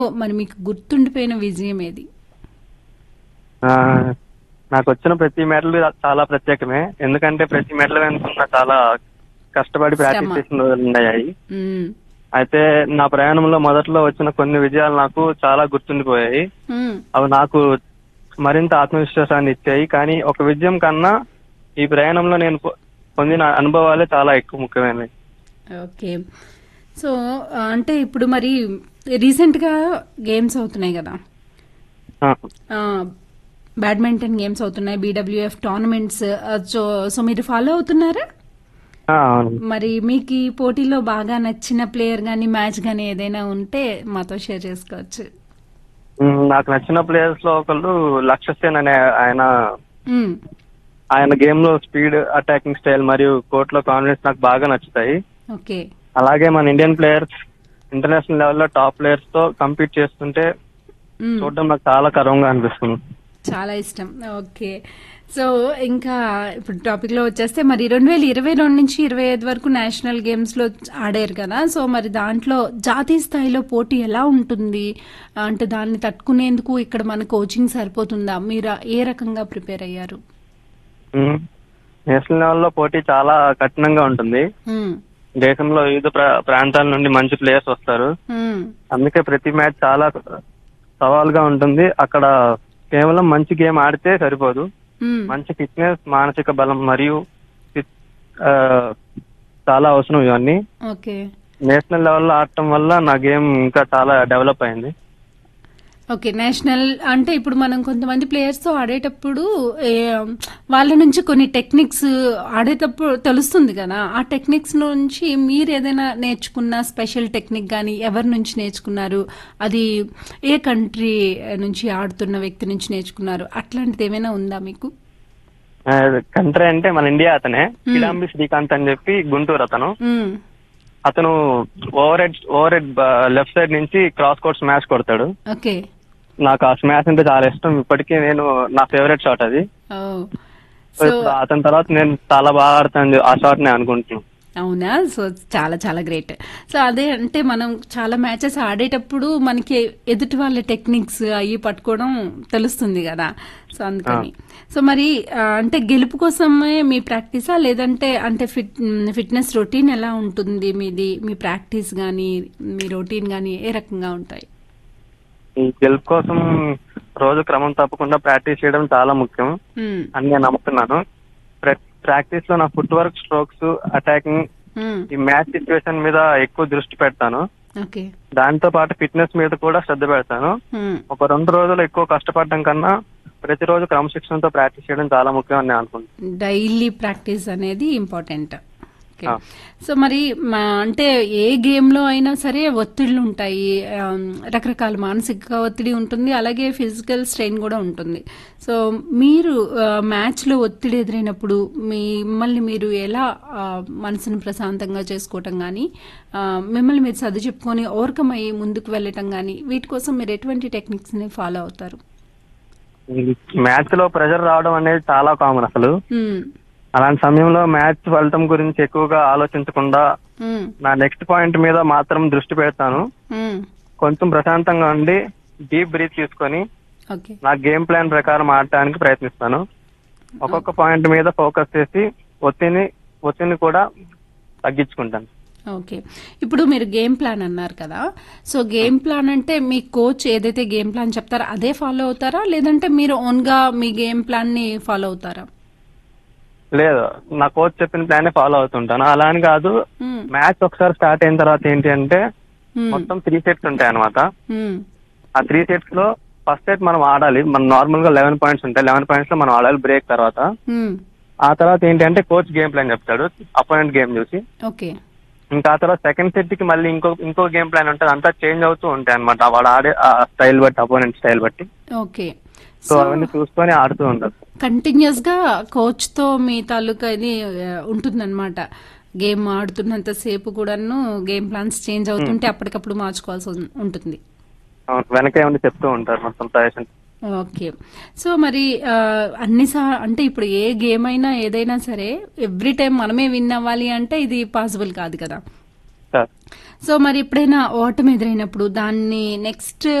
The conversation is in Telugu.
మరి మీకు గుర్తుండిపోయిన విజయం ఏది ఆ, నాకు వచ్చిన ప్రతి మెడల్ చాలా ప్రత్యేకమే ఎందుకంటే ప్రతి మెడల్ వెనుకున్న చాలా కష్టపడి ప్రాక్టీస్ శ్రమ. చేసిన రోజులు ఉన్నాయి మ్మ్. అయితే నా ప్రయాణంలో మొదట్లో వచ్చిన కొన్ని విజయాలు నాకు చాలా గుర్తుండిపోయాయి మ్మ్. అవి నాకు మరింత ఆత్మవిశ్వాసాన్ని ఇచ్చాయి కానీ ఒక విజయం కన్నా ఈ ప్రయాణంలో నేను పొ- పొందిన అనుభవాలే చాలా ఎక్కువ ముఖ్యమైనవి ఓకే సో ఆ, అంటే ఇప్పుడు మరి రీసెంట్గా గేమ్స్ అవుతున్నాయి కదా ఆ, ఆ, బ్యాడ్మింటన్ గేమ్స్ అవుతున్నాయి బీడబ్ల్యూఎఫ్ టోర్నమెంట్స్ ఆ, సో సో మీరు ఫాలో అవుతున్నారా ఆ, అవును మరి మీకు ఈ పోటీలో బాగా నచ్చిన ప్లేయర్ కానీ మ్యాచ్ కానీ ఏదైనా ఉంటే మాతో షేర్ చేసుకోవచ్చు ఉమ్, నాకు నచ్చిన ప్లేయర్స్ లో ఒకళ్ళు లక్ష్యసేన్ అనే ఆయన మ్మ్. ఆయన గేమ్ లో స్పీడ్ అటాకింగ్ స్టైల్ మరియు కోర్ట్ లో కాన్ఫిడెన్స్ నాకు బాగా నచ్చుతాయి ఓకే అలాగే మన ఇండియన్ ప్లేయర్స్ ఇంటర్నేషనల్ లెవెల్లో టాప్ ప్లేయర్స్ తో కంపీట్ చేస్తుంటే మ్మ్. చూడడం నాకు చాలా గర్వంగా అనిపిస్తుంది చాలా ఇష్టం ఓకే సో ఇంకా ఇప్పుడు టాపిక్ లో వచ్చేస్తే మరి రెండు వేల ఇరవై రెండు నుంచి ఇరవై ఐదు వరకు నేషనల్ గేమ్స్ లో ఆడారు కదా సో మరి దాంట్లో జాతీయ స్థాయిలో పోటీ ఎలా ఉంటుంది అంటే దాన్ని తట్టుకునేందుకు ఇక్కడ మన కోచింగ్ సరిపోతుందా మీరు ఏ రకంగా ప్రిపేర్ అయ్యారు ఉమ్, నేషనల్ లెవెల్లో పోటీ చాలా కఠినంగా ఉంటుంది మ్మ్. దేశంలో వివిధ ప్రా- ప్రాంతాల నుండి మంచి ప్లేయర్స్ వస్తారు మ్మ్. అందుకే ప్రతి మ్యాచ్ చాలా సవాల్గా ఉంటుంది అక్కడ కేవలం మంచి గేమ్ ఆడితే సరిపోదు మ్మ్. మంచి ఫిట్నెస్ మానసిక బలం మరియు ఫిట్- ఆ, చాలా అవసరం ఇవన్నీ ఓకే నేషనల్ లెవెల్లో ఆడటం వల్ల నా గేమ్ ఇంకా చాలా డెవలప్ అయింది ఓకే నేషనల్ అంటే ఇప్పుడు మనం కొంతమంది ప్లేయర్స్ తో ఆడేటప్పుడు ఏ, వాళ్ళ నుంచి కొన్ని టెక్నిక్స్ ఆడేటప్పుడు తెలుస్తుంది కదా ఆ టెక్నిక్స్ నుంచి మీరు ఏదైనా నేర్చుకున్న స్పెషల్ టెక్నిక్ కానీ ఎవరి నుంచి నేర్చుకున్నారు అది ఏ కంట్రీ నుంచి ఆడుతున్న వ్యక్తి నుంచి నేర్చుకున్నారు అట్లాంటిది ఏమైనా ఉందా మీకు కంట్రీ అంటే మన ఇండియా అతనే కిడాంబి శ్రీకాంత్ అని చెప్పి గుంటూరు అతను మ్మ్. అతను over head over head left side నుంచి క్రాస్ కోర్ట్ స్మాష్ కొడతాడు ఓకే నాకు ఆ స్మాష్ అంటే చాలా ఇష్టం ఇప్పటికీ నేను నా ఫేవరెట్ షాట్ అది ఓ సో ఇప్పుడు అతని తర్వాత నేను చాలా బాగా ఆడతాను ఆ షాట్ నేను అనుకుంటున్నాను అవునా సో చాలా చాలా గ్రేట్ సో అదే అంటే మనం చాలా మ్యాచెస్ ఆడేటప్పుడు మనకి ఎదుటి వాళ్ళ టెక్నిక్స్ అవి పట్టుకోవడం తెలుస్తుంది కదా సో అందుకని సో మరి ఆ, అంటే గెలుపు కోసమే మీ ప్రాక్టీసా లేదంటే అంటే ఫిట్ ఫిట్నెస్ రొటీన్ ఎలా ఉంటుంది మీది మీ ప్రాక్టీస్ కానీ మీ రొటీన్ కానీ ఏ రకంగా ఉంటాయి ఈ గెలుపు కోసం రోజు క్రమం తప్పకుండా ప్రాక్టీస్ చేయడం చాలా ముఖ్యం మ్మ్. అని నేను నమ్ముతున్నాను ప్రాక్టీస్ లో నా ఫుట్ వర్క్ స్ట్రోక్స్ అటాకింగ్ మ్మ్. ఈ మ్యాచ్ సిచ్యువేషన్ మీద ఎక్కువ దృష్టి పెడతాను ఓకే దాంతో పాటు ఫిట్నెస్ మీద కూడా శ్రద్ధ పెడతాను మ్మ్. ఒక రెండు రోజులు ఎక్కువ కష్టపడడం కన్నా ప్రతిరోజు క్రమశిక్షణతో ప్రాక్టీస్ చేయడం చాలా ముఖ్యం అని నేను అనుకుంటున్నాను డైలీ ప్రాక్టీస్ అనేది ఇంపార్టెంట్ ఓకే. ఆ. సో మరి మా అంటే ఏ గేమ్ లో అయినా సరే ఒత్తిళ్లు ఉంటాయి ఆమ్, రకరకాల మానసిక ఒత్తిడి ఉంటుంది అలాగే ఫిజికల్ స్ట్రెయిన్ కూడా ఉంటుంది సో మీరు ఆ, మ్యాచ్ లో ఒత్తిడి ఎదురైనప్పుడు మిమ్మల్ని మీరు ఎలా ఆ, మనసును ప్రశాంతంగా చేసుకోవటం కానీ మిమ్మల్ని మీరు సర్ది చెప్పుకొని ఓవర్కమ్ అయ్యి ముందుకు వెళ్ళటం కానీ వీటి కోసం మీరు ఎటువంటి టెక్నిక్స్ ని ఫాలో అవుతారు మ్యాచ్ లో ప్రెషర్ రావడం అనేది చాలా కామన్ అసలు మ్మ్. అలాంటి సమయంలో మ్యాచ్ ఫలితం గురించి ఎక్కువగా ఆలోచించకుండా మ్మ్. నా నెక్స్ట్ పాయింట్ మీద మాత్రం దృష్టి పెడతాను మ్మ్. కొంచెం ప్రశాంతంగా ఉండి డీప్ బ్రీత్ తీసుకొని ఓకే నా గేమ్ ప్లాన్ ప్రకారం ఆడటానికి ప్రయత్నిస్తాను ఒక్కొక్క పాయింట్ మీద ఫోకస్ చేసి ఒత్తిడిని ఒత్తిడిని కూడా తగ్గించుకుంటాను ఓకే ఇప్పుడు మీరు గేమ్ ప్లాన్ అన్నారు కదా సో గేమ్ ప్లాన్ అంటే మీ కోచ్ ఏదైతే గేమ్ ప్లాన్ చెప్తారో అదే ఫాలో అవుతారా లేదంటే మీరు ఓన్ గా మీ గేమ్ ప్లాన్ ని ఫాలో అవుతారా లేదు నా కోచ్ చెప్పిన ప్లానే ఫాలో అవుతుంటాను అలా అని కాదు మ్మ్. మ్యాచ్ ఒకసారి స్టార్ట్ అయిన తర్వాత ఏంటి అంటే మ్మ్. మొత్తం త్రీ సెట్స్ ఉంటాయి అనమాట మ్మ్. ఆ త్రీ సెట్స్ లో ఫస్ట్ సెట్ మనం ఆడాలి మనం నార్మల్ గా లెవెన్ పాయింట్స్ ఉంటాయి లెవెన్ పాయింట్స్ లో మనం ఆడాలి బ్రేక్ తర్వాత మ్మ్. ఆ తర్వాత ఏంటి అంటే కోచ్ గేమ్ ప్లాన్ చెప్తాడు అపోనెంట్ గేమ్ చూసి ఓకే ఇంకా ఆ తర్వాత సెకండ్ సెట్ కి మళ్ళీ ఇంకో ఇంకో గేమ్ ప్లాన్ ఉంటుంది అంతా చేంజ్ అవుతూ ఉంటాయి అనమాట వాడు ఆడే ఆ స్టైల్ బట్టి అపోనెంట్ స్టైల్ బట్టి ఓకే సో అవన్నీ చూసుకొని ఆడుతూ ఉంటారు కంటిన్యూస్ గా కోచ్ తో మీ తాలూకా ఇది ఉంటుందన్నమాట గేమ్ ఆడుతున్నంత సేపు కూడాను గేమ్ ప్లాన్స్ చేంజ్ అవుతుంటే అప్పటికప్పుడు మార్చుకోవాల్సి ఉం- ఉంటుంది అవును, వెనకే ఉండి చెప్తూ ఉంటారు మొత్తం సజెషన్ ఓకే సో మరి ఆ, అన్ని సా అంటే ఇప్పుడు ఏ గేమ్ అయినా ఏదైనా సరే ఎవ్రీ టైం మనమే విన్ అవ్వాలి అంటే ఇది పాసిబుల్ కాదు కదా సార్ సో మరి ఎప్పుడైనా ఓటమి ఎదురైనప్పుడు దాన్ని నెక్స్ట్